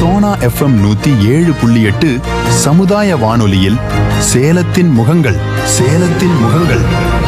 Sona FM நூத்தி ஏழு புள்ளி எட்டு சமுதாய வானொலியில் சேலத்தின் முகங்கள் சேலத்தின் முகங்கள்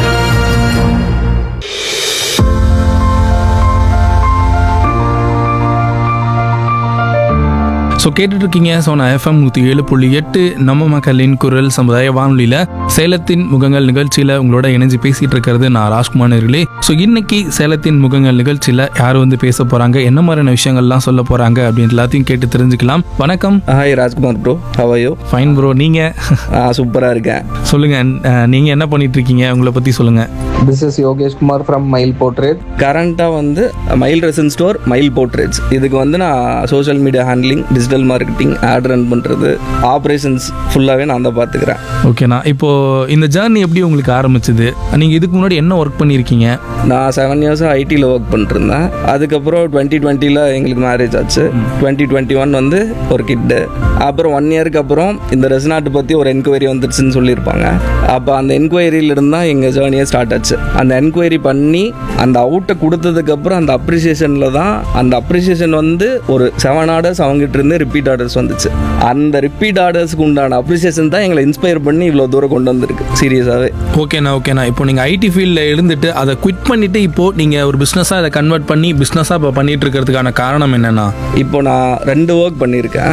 ஸோ கேட்டுட்டு இருக்கீங்க ஸோ நான் எஃப்எம் நூற்றி ஏழு புள்ளி எட்டு நம்ம மக்களின் குரல் சமுதாய வானொலியில் சேலத்தின் முகங்கள் நிகழ்ச்சியில் உங்களோட இணைஞ்சு பேசிட்டு இருக்கிறது நான் ராஜ்குமார் நேர்களே ஸோ இன்னைக்கு சேலத்தின் முகங்கள் நிகழ்ச்சியில் யார் வந்து பேச போகிறாங்க என்ன மாதிரியான விஷயங்கள்லாம் சொல்ல போகிறாங்க அப்படின்னு எல்லாத்தையும் கேட்டு தெரிஞ்சுக்கலாம் வணக்கம் hi Rajkumar bro how are you fine bro நீங்கள் சூப்பராக இருக்கேன் சொல்லுங்கள் நீங்கள் என்ன பண்ணிட்டு இருக்கீங்க உங்களை பற்றி சொல்லுங்கள் This is Yogesh Kumar from Mile Portrait. கரண்ட்டாக வந்து மைல் ரெசன் ஸ்டோர் மைல் போர்ட்ரேட்ஸ் இதுக்கு வந்து நான் social media handling digital marketing ad run பண்ணுறது ஆப்ரேஷன்ஸ் ஃபுல்லாகவே நான் தான் பார்த்துக்கிறேன் ஓகேண்ணா இப்போது இந்த ஜேர்னி எப்படி உங்களுக்கு ஆரம்பிச்சது நீங்கள் இதுக்கு முன்னாடி என்ன ஒர்க் பண்ணியிருக்கீங்க நான் செவன் இயர்ஸாக ஐடியில் ஒர்க் பண்ணிருந்தேன் அதுக்கப்புறம் டுவெண்ட்டி டுவெண்ட்டியில் எங்களுக்கு மேரேஜ் ஆச்சு டுவெண்ட்டி டுவெண்ட்டி ஒன் வந்து ஒரு கிட்டு அப்புறம் ஒன் இயருக்கு அப்புறம் இந்த ரெசனாட்டு பற்றி ஒரு என்கொயரி வந்துருச்சுன்னு சொல்லியிருப்பாங்க அப்போ அந்த என்கொயரியிலிருந்து தான் எங்கள் ஜேர்னியே ஸ்டார்ட் ஆச்சு அந்த என்கொயரி பண்ணி அந்த அவுட்டை கொடுத்ததுக்கப்புறம் அந்த அப்ரிசியேஷனில் தான் அந்த அப்ரிசியேஷன் வந்து ஒரு செவன் ஆர்டர்ஸ் அவங்ககிட்ட இருந்து ரிப்பீட் ஆர்டர்ஸ் வந்துச்சு அந்த ரிப்பீட் ஆர்டர்ஸ்க்கு உண்டான அப்ரிசியேஷன் தான் எங்களை இன்ஸ்பயர் பண்ணி இவ்வளோ தூரம் கொண்டு வந்திருக்கு சீரியஸாகவே ஓகேண்ணா ஓகேண்ணா இப்போ நீங்கள் ஐடி ஃபீல்டில் இருந்துட்டு அதை குவிட் பண்ணிட்டு இப்போ நீங்கள் ஒரு பிஸ்னஸாக அதை கன்வெர்ட் பண்ணி பிஸ்னஸாக இப்போ பண்ணிட்டு இருக்கிறதுக்கான காரணம் என்னன்னா இப்போ நான் ரெண்டு ஒர்க் பண்ணியிருக்கேன்